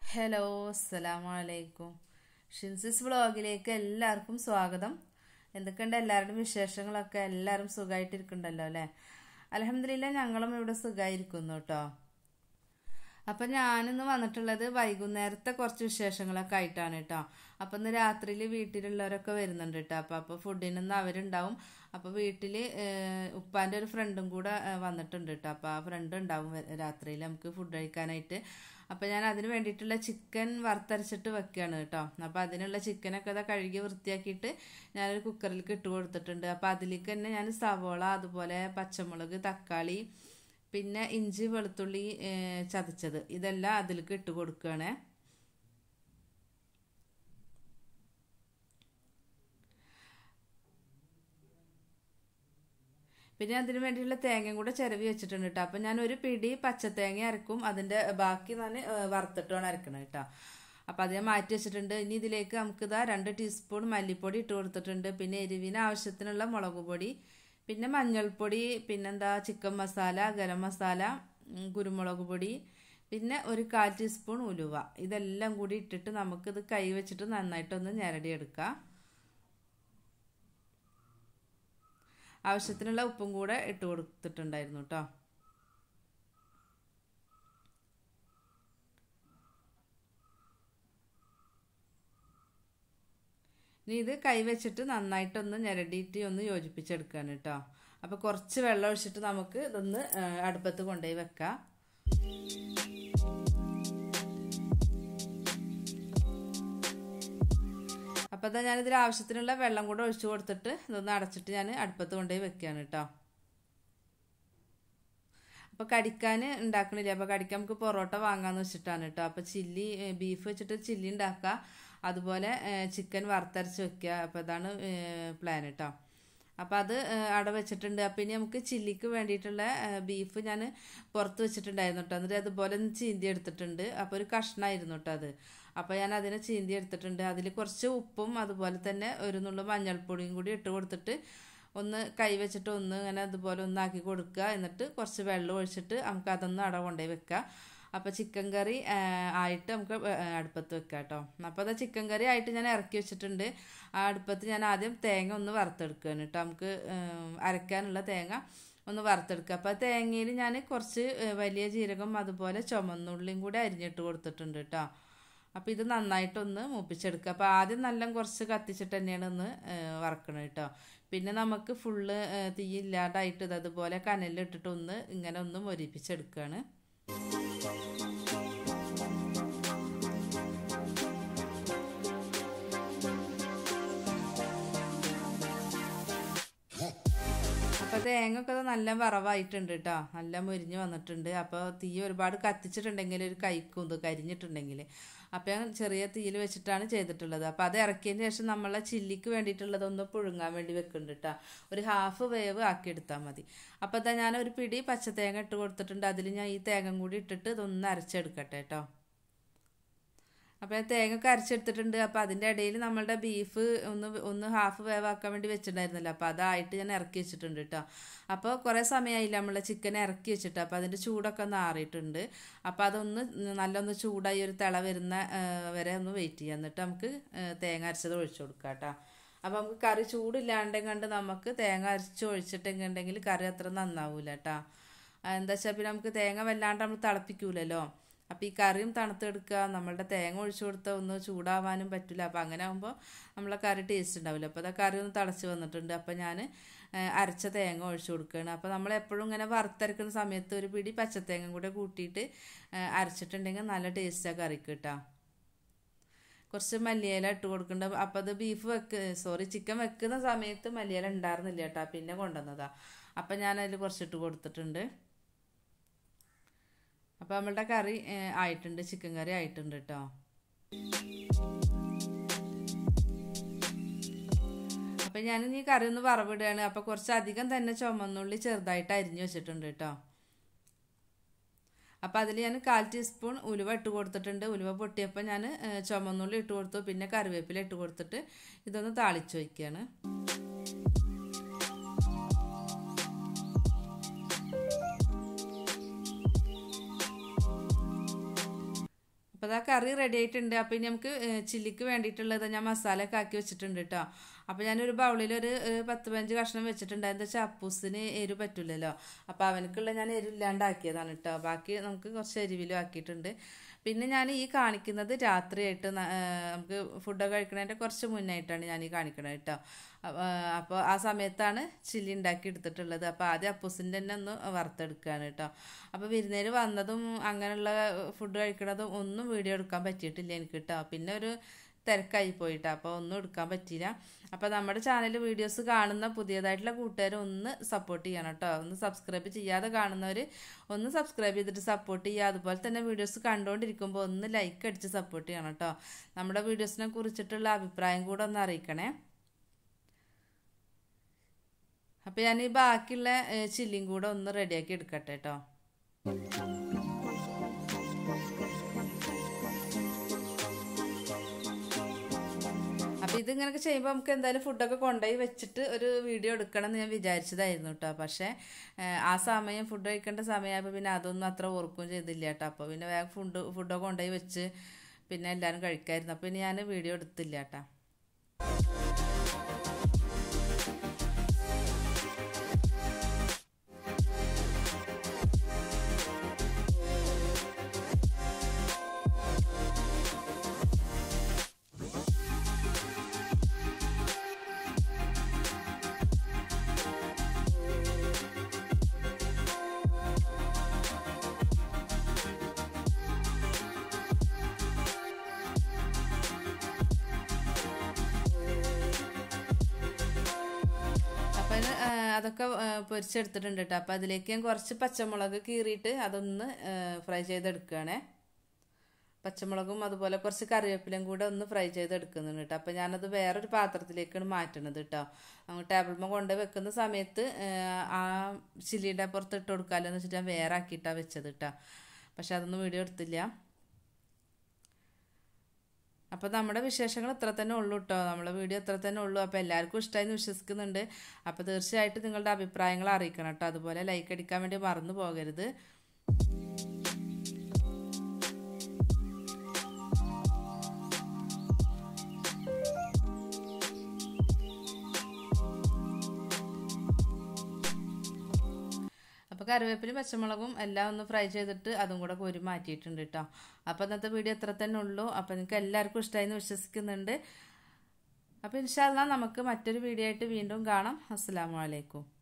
hello അസ്സലാമലൈക്കും ഷിൻസിസ് വ്ളോഗിലേക്ക് എല്ലാവർക്കും സ്വാഗതം എന്തൊക്കെയുണ്ട് എല്ലാവരുടെയും വിശേഷങ്ങളൊക്കെ എല്ലാവരും സുഖമായിട്ടിരിക്കുന്നുണ്ടല്ലോ അല്ലേ അലഹമില്ല ഞങ്ങളും ഇവിടെ സുഖമായിരിക്കുന്നു കേട്ടോ അപ്പം ഞാനിന്ന് വന്നിട്ടുള്ളത് വൈകുന്നേരത്തെ കുറച്ച് വിശേഷങ്ങളൊക്കെ ആയിട്ടാണ് കേട്ടോ അപ്പം ഇന്ന് രാത്രിയിൽ വീട്ടിലുള്ളവരൊക്കെ വരുന്നുണ്ട് കേട്ടോ അപ്പം അപ്പോൾ ഫുഡിനൊന്നും അവരുണ്ടാവും അപ്പോൾ വീട്ടിൽ ഉപ്പാൻ്റെ ഒരു ഫ്രണ്ടും കൂടെ ഏഹ്, വന്നിട്ടുണ്ട് കേട്ടോ അപ്പോൾ ആ ഫ്രണ്ട് ഉണ്ടാവും രാത്രിയിൽ നമുക്ക് ഫുഡ് കഴിക്കാനായിട്ട് അപ്പോൾ ഞാൻ അതിന് വേണ്ടിയിട്ടുള്ള ചിക്കൻ വറുത്തരച്ചിട്ട് വെക്കുകയാണ് കേട്ടോ അപ്പോൾ അതിനുള്ള ചിക്കനൊക്കെ ഇതാ കഴുകി വൃത്തിയാക്കിയിട്ട് ഞാനൊരു കുക്കറിലേക്ക് ഇട്ട് കൊടുത്തിട്ടുണ്ട് അപ്പോൾ അതിലേക്ക് തന്നെ ഞാൻ സവോള അതുപോലെ പച്ചമുളക് തക്കാളി പിന്നെ ഇഞ്ചി വെളുത്തുള്ളി ഏഹ്, ചതച്ചത് ഇതെല്ലാം അതിലേക്ക് ഇട്ട് കൊടുക്കുകയാണേ പിന്നെ അതിന് വേണ്ടിയുള്ള തേങ്ങയും കൂടെ ചിരവി വെച്ചിട്ടുണ്ട് കേട്ടോ അപ്പം ഞാൻ ഒരു പിടി പച്ചത്തേങ്ങ അരക്കും അതിൻ്റെ ബാക്കി ഞാൻ വറുത്തിട്ടാണ് അരക്കണം കേട്ടോ അപ്പം അത് ഞാൻ മാറ്റി വെച്ചിട്ടുണ്ട് ഇനി ഇതിലേക്ക് നമുക്ക് ഇതാ രണ്ട് ടീസ്പൂൺ മല്ലിപ്പൊടി ഇട്ട് കൊടുത്തിട്ടുണ്ട് പിന്നെ എരിവിന് ആവശ്യത്തിനുള്ള മുളക് പൊടി പിന്നെ മഞ്ഞൾപ്പൊടി പിന്നെന്താ ചിക്കൻ മസാല ഗരം മസാല ഉം, കുരുമുളക് പൊടി പിന്നെ ഒരു കാൽ ടീസ്പൂൺ ഉലുവ ഇതെല്ലാം കൂടി ഇട്ടിട്ട് നമുക്കിത് കൈ വെച്ചിട്ട് നന്നായിട്ടൊന്ന് ഞരടിയെടുക്കാം ആവശ്യത്തിനുള്ള ഉപ്പും കൂടെ ഇട്ട് കൊടുത്തിട്ടുണ്ടായിരുന്നു കേട്ടോ ഇനി ഇത് കൈ വെച്ചിട്ട് നന്നായിട്ടൊന്ന് ഞരടിയിട്ട് ഒന്ന് യോജിപ്പിച്ചെടുക്കുകയാണ് കേട്ടോ അപ്പോൾ കുറച്ച് വെള്ളം ഒഴിച്ചിട്ട് നമുക്ക് ഇതൊന്ന് ആ, അടുപ്പത്ത് കൊണ്ടുപോയി വെക്കാം അപ്പോൾ അതാ ഞാനിതിൽ ആവശ്യത്തിനുള്ള വെള്ളം കൂടെ ഒഴിച്ചു കൊടുത്തിട്ട് ഇതൊന്ന് അടച്ചിട്ട് ഞാൻ അടുപ്പത്ത് കൊണ്ടുപോയി വെക്കുകയാണ് കേട്ടോ അപ്പോൾ കടിക്കാൻ ഉണ്ടാക്കണില്ല അപ്പോൾ കടിക്കാൻ നമുക്ക് പൊറോട്ട വാങ്ങാമെന്ന് വെച്ചിട്ടാണ് കേട്ടോ അപ്പോൾ ചില്ലി ബീഫ് വെച്ചിട്ട് ചില്ലി ഉണ്ടാക്കുക അതുപോലെ ചിക്കൻ വറുത്തരച്ച് വെക്കുക അപ്പോൾ ഇതാണ് പ്ലാൻ കേട്ടോ അപ്പോൾ അത് ഏഹ്, അവിടെ വെച്ചിട്ടുണ്ട് അപ്പോൾ ഇനി നമുക്ക് ചില്ലിക്ക് വേണ്ടിയിട്ടുള്ള ഏഹ്, ബീഫ് ഞാൻ പുറത്ത് വെച്ചിട്ടുണ്ടായിരുന്നു കേട്ടോ എന്നിട്ട് അതുപോലെ ഒന്ന് ചീന്തി എടുത്തിട്ടുണ്ട് അപ്പോൾ ഒരു കഷ്ണമായിരുന്നു കേട്ടോ അത് അപ്പോൾ ഞാൻ അതിനെ ചീന്തി എടുത്തിട്ടുണ്ട് അതിൽ കുറച്ച് ഉപ്പും അതുപോലെ തന്നെ ഒരു നുള്ളു മഞ്ഞൾപ്പൊടിയും കൂടി ഇട്ട് കൊടുത്തിട്ട് ഒന്ന് കൈ വെച്ചിട്ട് ഒന്ന് ഇങ്ങനെ അതുപോലെ ഒന്നാക്കി കൊടുക്കുക എന്നിട്ട് കുറച്ച് വെള്ളം ഒഴിച്ചിട്ട് നമുക്ക് അതൊന്ന് അട കൊണ്ടുപോയി വെക്കുക അപ്പോൾ ചിക്കൻ കറി ആ, ആയിട്ട് നമുക്ക് ആ, അടുപ്പത്ത് വെക്കാം കേട്ടോ അപ്പോൾ അത് ചിക്കൻ കറി ആയിട്ട് ഞാൻ ഇറക്കി വെച്ചിട്ടുണ്ട് ആ അടുപ്പത്ത് ഞാൻ ആദ്യം തേങ്ങ ഒന്ന് വറുത്തെടുക്കുകയാണ് കേട്ടോ നമുക്ക് ഉം, അരയ്ക്കാനുള്ള തേങ്ങ ഒന്ന് വറുത്തെടുക്കുക അപ്പോൾ തേങ്ങയിൽ ഞാൻ കുറച്ച് ഏ, വലിയ ജീരകം അതുപോലെ ചുമന്നുള്ളിയും കൂടി അരിഞ്ഞിട്ട് കൊടുത്തിട്ടുണ്ട് കേട്ടോ അപ്പോൾ ഇത് നന്നായിട്ടൊന്ന് മൂപ്പിച്ചെടുക്കുക അപ്പോൾ ആദ്യം നല്ല കുറച്ച് കത്തിച്ചിട്ട് തന്നെയാണ് ഒന്ന് ഏ, വറക്കണം കേട്ടോ പിന്നെ നമുക്ക് ഫുള്ള് ഏ, തീ ഇല്ലാണ്ടായിട്ട് ഇത് അതുപോലെ കനലിലിട്ടിട്ട് ഒന്ന് ഇങ്ങനെ ഒന്ന് മൊരിപ്പിച്ചെടുക്കുകയാണ് അപ്പോൾ തേങ്ങ ഒക്കെ നല്ല വറവായിട്ടുണ്ട് കേട്ടോ നല്ല മുരിഞ്ഞ് വന്നിട്ടുണ്ട് അപ്പോൾ തീ ഒരുപാട് കത്തിച്ചിട്ടുണ്ടെങ്കിൽ ഒരു കൈക്കും ഇത് കരിഞ്ഞിട്ടുണ്ടെങ്കിൽ അപ്പോൾ ഞാൻ ചെറിയ തീയിൽ വെച്ചിട്ടാണ് ചെയ്തിട്ടുള്ളത് അപ്പോൾ അത് ഇറക്കിയതിന് ശേഷം നമ്മളെ ചില്ലിക്ക് വേണ്ടിയിട്ടുള്ളത് ഒന്ന് പുഴുങ്ങാൻ വേണ്ടി വെക്കുന്നുണ്ട് കേട്ടോ ഒരു ഹാഫ് വേവ് ആക്കി എടുത്താൽ മതി അപ്പോൾ ഇതാ ഞാൻ ഒരു പിടി പച്ച തേങ്ങ ഇട്ട് കൊടുത്തിട്ടുണ്ട് അതിൽ ഞാൻ ഈ തേങ്ങ കൂടി ഇട്ടിട്ട് ഇതൊന്ന് അരച്ചെടുക്കട്ടെ കേട്ടോ അപ്പോൾ ഞാൻ തേങ്ങ ഒക്കെ അരച്ചെടുത്തിട്ടുണ്ട് അപ്പോൾ അതിൻ്റെ ഇടയിൽ നമ്മളുടെ ബീഫ് ഒന്ന് ഒന്ന് ഹാഫ് വേവാക്കാൻ വേണ്ടി വെച്ചിട്ടുണ്ടായിരുന്നല്ലോ അപ്പോൾ അതായിട്ട് ഞാൻ ഇറക്കി വെച്ചിട്ടുണ്ട് കേട്ടോ അപ്പോൾ കുറേ സമയമായില്ല നമ്മളെ ചിക്കൻ ഇറക്കി വെച്ചിട്ട് അപ്പോൾ അതിൻ്റെ ചൂടൊക്കെ ഒന്ന് ആറിയിട്ടുണ്ട് അപ്പോൾ അതൊന്ന് നല്ലൊന്ന് ചൂടായി ഒരു തിള വരുന്ന ആ, വരെ ഒന്ന് വെയിറ്റ് ചെയ്യാം എന്നിട്ട് നമുക്ക് ആ, തേങ്ങ അരച്ചത് ഒഴിച്ചു കൊടുക്കാം കേട്ടോ അപ്പോൾ നമുക്ക് കറി ചൂടില്ലാണ്ടും കണ്ട് നമുക്ക് തേങ്ങ അരച്ച് ഒഴിച്ചിട്ടുണ്ടെങ്കിൽ കറി അത്ര നന്നാവൂല കേട്ടോ എന്താ വെച്ചാൽ പിന്നെ നമുക്ക് തേങ്ങ വല്ലാണ്ട് നമ്മൾ തിളപ്പിക്കൂലല്ലോ അപ്പോൾ ഈ കറിയും തണുത്തെടുക്കുക നമ്മളുടെ തേങ്ങ ഒഴിച്ചു കൊടുത്താൽ ഒന്ന് ചൂടാവാനും പറ്റില്ല അപ്പോൾ അങ്ങനെ ആകുമ്പോൾ നമ്മളെ കറി ടേസ്റ്റ് ഉണ്ടാവില്ല അപ്പോൾ അതാ കറി ഒന്ന് തിളച്ച് വന്നിട്ടുണ്ട് അപ്പോൾ ഞാൻ അരച്ച തേങ്ങ ഒഴിച്ചു കൊടുക്കുകയാണ് അപ്പോൾ നമ്മൾ എപ്പോഴും ഇങ്ങനെ വറുത്തരക്കുന്ന സമയത്ത് ഒരു പിടി പച്ചത്തേങ്ങ കൂടെ കൂട്ടിയിട്ട് ആ, അരച്ചിട്ടുണ്ടെങ്കിൽ നല്ല ടേസ്റ്റാണ് കറിക്ക് കേട്ടോ കുറച്ച് മല്ലിയില ഇട്ട് കൊടുക്കേണ്ട അപ്പോൾ അത് ബീഫ് വെക്ക് സോറി ചിക്കൻ വെക്കുന്ന സമയത്ത് മല്ലിയില ഉണ്ടായിരുന്നില്ല കേട്ടോ പിന്നെ കൊണ്ടുവന്നതാ അപ്പം ഞാൻ അതിൽ കുറച്ചിട്ട് കൊടുത്തിട്ടുണ്ട് അപ്പോൾ നമ്മളുടെ കറി ഏ, ആയിട്ടുണ്ട് ചിക്കൻ കറി ആയിട്ടുണ്ട് കേട്ടോ അപ്പം ഞാൻ ഈ കറി ഒന്ന് വറവിടുകയാണ് അപ്പോൾ കുറച്ച് അധികം തന്നെ ചുമന്നുള്ളി ചെറുതായിട്ട് അരിഞ്ഞു വെച്ചിട്ടുണ്ട് കേട്ടോ അപ്പോൾ അതിൽ ഞാൻ കാൽ ടീസ്പൂൺ ഉലുവ ഇട്ട് കൊടുത്തിട്ടുണ്ട് ഉലുവ പൊട്ടിയപ്പോൾ ഞാൻ ചുമന്നുള്ളി ഇട്ട് കൊടുത്തു പിന്നെ കറിവേപ്പില ഇട്ട് കൊടുത്തിട്ട് ഇതൊന്ന് താളിച്ച് വയ്ക്കുകയാണ് അപ്പോൾ അതാ കറി റെഡി ആയിട്ടുണ്ട് അപ്പോൾ ഇനി നമുക്ക് ഏഹ്, ചില്ലിക്ക് വേണ്ടിയിട്ടുള്ളത് ഞാൻ മസാല ഒക്കെ ആക്കി വെച്ചിട്ടുണ്ട് കേട്ടോ അപ്പോൾ ഞാനൊരു ബൗളിൽ ഒരു ഏഹ്, പത്ത് പതിനഞ്ച് കഷ്ണം വെച്ചിട്ടുണ്ട് എന്താ വെച്ചാൽ അപ്പൂസിന് എരിവ് പറ്റില്ലല്ലോ അപ്പോൾ അവനക്കുള്ള ഞാൻ എരിവില്ലാണ്ടാക്കിയതാണ് കേട്ടോ ബാക്കി നമുക്ക് കുറച്ച് എരിവിലും ആക്കിയിട്ടുണ്ട് പിന്നെ ഞാൻ ഈ കാണിക്കുന്നത് രാത്രിയായിട്ട് ന- ഏഹ്, നമുക്ക് ഫുഡൊക്കെ കഴിക്കണതിൻ്റെ കുറച്ച് മുന്നായിട്ടാണ് ഞാൻ ഈ കാണിക്കണത് കേട്ടോ അപ്പോൾ ആ സമയത്താണ് ചില്ലി ഉണ്ടാക്കി എടുത്തിട്ടുള്ളത് അപ്പോൾ ആദ്യം അപ്പൂസിൻ്റെ തന്നെ ഒന്ന് വറുത്തെടുക്കുകയാണ് കേട്ടോ അപ്പോൾ വിരുന്നേര് വന്നതും അങ്ങനെയുള്ള ഫുഡ് കഴിക്കണതും ഒന്നും വീഡിയോ എടുക്കാൻ പറ്റിയിട്ടില്ല എനിക്ക് കേട്ടോ പിന്നെ ഒരു തിരക്കായി പോയിട്ടോ അപ്പോൾ ഒന്നും എടുക്കാൻ പറ്റിയില്ല അപ്പോൾ നമ്മുടെ ചാനൽ വീഡിയോസ് കാണുന്ന പുതിയതായിട്ടുള്ള കൂട്ടുകാർ ഒന്ന് സപ്പോർട്ട് ചെയ്യണം കേട്ടോ ഒന്ന് സബ്സ്ക്രൈബ് ചെയ്യാതെ കാണുന്നവർ ഒന്ന് സബ്സ്ക്രൈബ് ചെയ്തിട്ട് സപ്പോർട്ട് ചെയ്യുക അതുപോലെ തന്നെ വീഡിയോസ് കണ്ടുകൊണ്ടിരിക്കുമ്പോൾ ഒന്ന് ലൈക്ക് അടിച്ച് സപ്പോർട്ട് ചെയ്യണം കേട്ടോ നമ്മുടെ വീഡിയോസിനെ കുറിച്ചിട്ടുള്ള അഭിപ്രായം കൂടെ ഒന്ന് അറിയിക്കണേ അപ്പോൾ ഞാൻ ഈ ബാക്കിയുള്ള ചില്ലിയും കൂടെ ഒന്ന് റെഡിയാക്കി എടുക്കട്ടെ കേട്ടോ അപ്പോൾ ഇതിങ്ങനെയൊക്കെ ചെയ്യുമ്പോൾ നമുക്ക് എന്തായാലും ഫുഡൊക്കെ കൊണ്ടുപോയി വെച്ചിട്ട് ഒരു വീഡിയോ എടുക്കണം എന്ന് ഞാൻ വിചാരിച്ചതായിരുന്നു കേട്ടോ പക്ഷേ ഏഹ്, ആ സമയം ഫുഡ് കഴിക്കേണ്ട സമയമായപ്പോൾ പിന്നെ അതൊന്നും അത്ര ഓർക്കുകയും ചെയ്തില്ല കേട്ടോ അപ്പോൾ പിന്നെ വേഗം ഫുഡ് ഫുഡൊക്കെ കൊണ്ടുപോയി വെച്ച് പിന്നെ എല്ലാവരും കഴിക്കായിരുന്നു അപ്പോൾ ഇനി ഞാൻ വീഡിയോ എടുത്തില്ല കേട്ടോ അപ്പം അതിന് ആ, അതൊക്കെ ആ, പൊരിച്ചെടുത്തിട്ടുണ്ട് കേട്ടോ അപ്പം അതിലേക്ക് ഞാൻ കുറച്ച് പച്ചമുളക് കീറിയിട്ട് അതൊന്ന് ഫ്രൈ ചെയ്തെടുക്കുകയാണേ പച്ചമുളകും അതുപോലെ കുറച്ച് കറിവേപ്പിലയും കൂടെ ഒന്ന് ഫ്രൈ ചെയ്തെടുക്കുന്നുണ്ട് കേട്ടോ അപ്പം ഞാനത് വേറൊരു പാത്രത്തിലേക്കാണ് മാറ്റണത് കേട്ടോ നമ്മൾ ടേബിൾമ കൊണ്ട് വെക്കുന്ന സമയത്ത് ആ, ആ ചില്ലിയുടെ പുറത്ത് ഇട്ട് കൊടുക്കാമല്ലോ എന്ന് വെച്ചിട്ട് ഞാൻ വേറെ ആക്കിയിട്ടാണ് വെച്ചത് കേട്ടോ പക്ഷെ അതൊന്നും വീഡിയോ എടുത്തില്ല അപ്പോൾ നമ്മുടെ വിശേഷങ്ങൾ ഇത്ര തന്നെ ഉള്ളൂ കേട്ടോ നമ്മളെ വീഡിയോ ഇത്ര തന്നെ ഉള്ളൂ അപ്പോൾ എല്ലാവർക്കും ഇഷ്ടമായി എന്ന് വിശ്വസിക്കുന്നുണ്ട് അപ്പോൾ തീർച്ചയായിട്ടും നിങ്ങളുടെ അഭിപ്രായങ്ങൾ അറിയിക്കണം കേട്ടോ അതുപോലെ ലൈക്ക് അടിക്കാൻ വേണ്ടി മറന്നു പോകരുത് അപ്പോൾ കറിവേപ്പിലും പച്ചമുളകും എല്ലാം ഒന്ന് ഫ്രൈ ചെയ്തിട്ട് അതും കൂടെ കോരി മാറ്റിയിട്ടുണ്ട് കേട്ടോ അപ്പോൾ ഇന്നത്തെ വീഡിയോ ഇത്ര തന്നെ ഉള്ളൂ അപ്പോൾ നിങ്ങൾക്ക് എല്ലാവർക്കും ഇഷ്ടമായി എന്ന് വിശ്വസിക്കുന്നുണ്ട് അപ്പോൾ ഇൻഷാല്ല നമുക്ക് മറ്റൊരു വീഡിയോ ആയിട്ട് വീണ്ടും കാണാം അസ്സാം വലൈക്കും